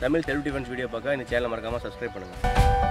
Tamil self defence video பார்க்க இந்த சேனலை மறக்காமல் சப்ஸ்கிரைப் பண்ணுங்கள்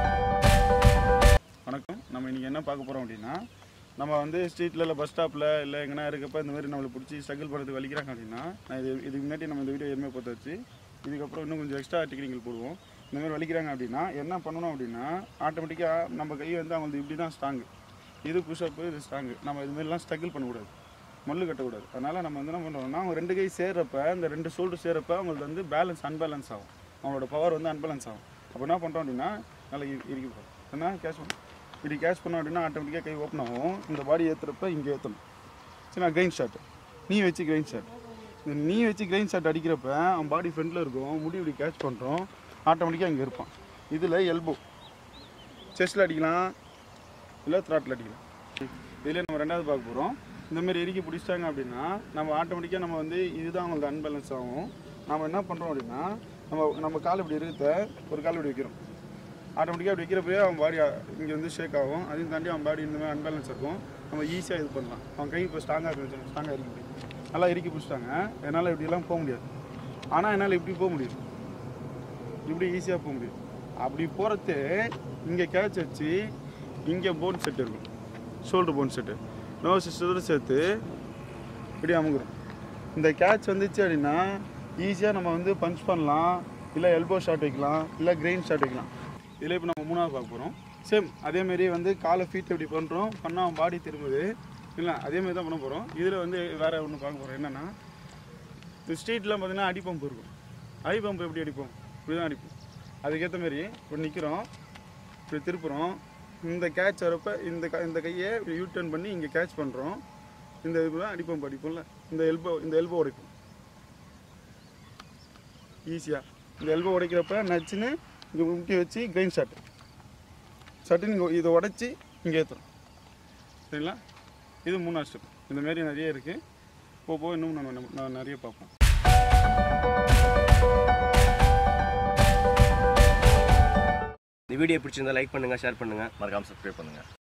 வணக்கம் நம்ம இன்றைக்கி என்ன பார்க்க போகிறோம் அப்படின்னா நம்ம வந்து ஸ்ட்ரீட்டில் இல்லை பஸ் ஸ்டாப்பில் இல்லை எங்கன்னா இருக்கப்ப இந்த மாதிரி நம்மளை பிடிச்சி ஸ்ட்ரகிள் பண்ணுறதுக்கு வலிக்கிறாங்க அப்படின்னா நான் இது இதுக்கு முன்னாடி நம்ம இந்த வீடியோ எதுவுமே பார்த்து வச்சு இதுக்கப்புறம் இன்னும் கொஞ்சம் எக்ஸ்ட்ரா டெக்னிக்கல் போடுவோம் இந்த மாதிரி வலிக்கிறாங்க அப்படின்னா என்ன பண்ணணும் அப்படின்னா ஆட்டோமேட்டிக்காக நம்ம கை வந்து அவங்களுக்கு இப்படி தான் ஸ்ட்ராங்கு இது புஷ்அப்பு இது ஸ்ட்ராங்கு நம்ம இது மாதிரிலாம் ஸ்ட்ரகிள் பண்ணக்கூடாது மல்லு கட்டக்கூடாது அதனால் நம்ம வந்து என்ன பண்ணுறோம்னா அவங்க ரெண்டு கை சேர்றப்ப இந்த ரெண்டு ஷோல்டர் சேர்றப்ப அவங்களுக்கு வந்து பேலன்ஸ் அன்பேலன்ஸ் ஆகும் அவங்களோட பவர் வந்து அன்பேலன்ஸ் ஆகும் அப்போ என்ன பண்ணுறோம் அப்படின்னா நல்லா இரு- இறுக்கி போகும் என்ன கேஷ் பண்ணும் இப்படி கேஷ் பண்ணோம் அப்படின்னா ஆட்டோமேட்டிக்காக கை ஓப்பன் ஆகும் இந்த பாடி ஏற்றுறப்ப இங்கே ஏற்றணும் சரி கிரைன் ஷாட் நீ வச்சு கிரைன் ஷாட் இந்த நீ வச்சு கிரைன் ஷாட் அடிக்கிறப்ப அவன் பாடி ஃப்ரண்ட்டில் இருக்கும் முடி இப்படி கேட்ச் பண்ணுறோம் ஆட்டோமேட்டிக்காக இங்கே இருப்பான் இதில் எல்போ செஸ்ட்டில் அடிக்கலாம் இல்லை த்ராட்டில் அடிக்கலாம் இதில் நம்ம ரெண்டாவது பார்க்க போகிறோம் இந்த மாதிரி இறுக்கி பிடிச்சிட்டாங்க அப்படின்னா நம்ம ஆட்டோமேட்டிக்காக நம்ம வந்து இதுதான் அவங்களுக்கு அன்பேலன்ஸ் ஆகும் நம்ம என்ன பண்ணுறோம் அப்படின்னா நம்ம நம்ம கால் இப்படி இருக்கிறத ஒரு கால் இப்படி வைக்கிறோம் ஆட்டோமேட்டிக்காக அப்படி வைக்கிறப்பவே அவன் பாடி இங்கே வந்து ஷேக் ஆகும் அதையும் தாண்டி அவன் பாடி இந்த மாதிரி அன்பேலன்ஸ் இருக்கும் நம்ம ஈஸியாக இது பண்ணலாம் அவன் கை இப்போ ஸ்ட்ராங்காக இருக்கு ஸ்ட்ராங்காக இறுக்கி பிடி. நல்லா இறுக்கி பிடிச்சிட்டாங்க என்னால் இப்படியெல்லாம் போக முடியாது ஆனால் என்னால் இப்படி போக முடியும் இப்படி ஈஸியாக போக முடியும் அப்படி போகிறது இங்கே கேட்ச் வச்சு இங்கே போன் செட் இருக்கும் ஷோல்டர் போன் செட்டு நோஸ் சிஸ்டரோடு சேர்த்து இப்படி அமுங்குறோம் இந்த கேட்ச் வந்துச்சு அப்படின்னா ஈஸியாக நம்ம வந்து பஞ்ச் பண்ணலாம் இல்லை எல்போ ஷாட் வைக்கலாம் இல்லை கிரெயின் ஷாட் வைக்கலாம் இதில் இப்போ நம்ம மூணாவது பார்க்க போகிறோம் சேம் அதேமாரி வந்து காலை ஃபீட் இப்படி பண்ணுறோம் பண்ணால் பாடி திரும்புது இல்லை அதேமாரி தான் பண்ண போகிறோம் இதில் வந்து வேறு ஒன்று பார்க்க போகிறோம் என்னென்னா இந்த ஸ்ட்ரீட்டில் பார்த்தீங்கன்னா அடி பம்ப் இருக்கும் அடி பம்ப் எப்படி அடிப்போம் இப்படி தான் அடிப்போம் அதுக்கேற்ற மாதிரி இப்படி நிற்கிறோம் இப்படி திருப்புறோம் இந்த கேட்ச் வரப்ப இந்த க இந்த கையை இப்படி யூ டர்ன் பண்ணி இங்கே கேட்ச் பண்ணுறோம் இந்த இது தான் அடிப்போம் அடிப்போம்ல இந்த எல்போ இந்த எல்போ உடைப்போம் ஈஸியாக இந்த எல்போ உடைக்கிறப்ப நச்சுன்னு இங்கே முட்டி வச்சு கிரைன் ஷாட் சட்டுன்னு இங்கே இதை உடச்சி இங்கே ஏற்றுறோம் சரிங்களா இது மூணாவது ஸ்டெப் இந்த மாதிரி நிறைய இருக்குது போக போக இன்னும் நம்ம நம்ம- நான் நிறைய பார்ப்போம் இந்த வீடியோ பிடிச்சிருந்தா லைக் பண்ணுங்கள் ஷேர் பண்ணுங்கள் மறக்காமல் சப்ஸ்கிரைப் பண்ணுங்கள்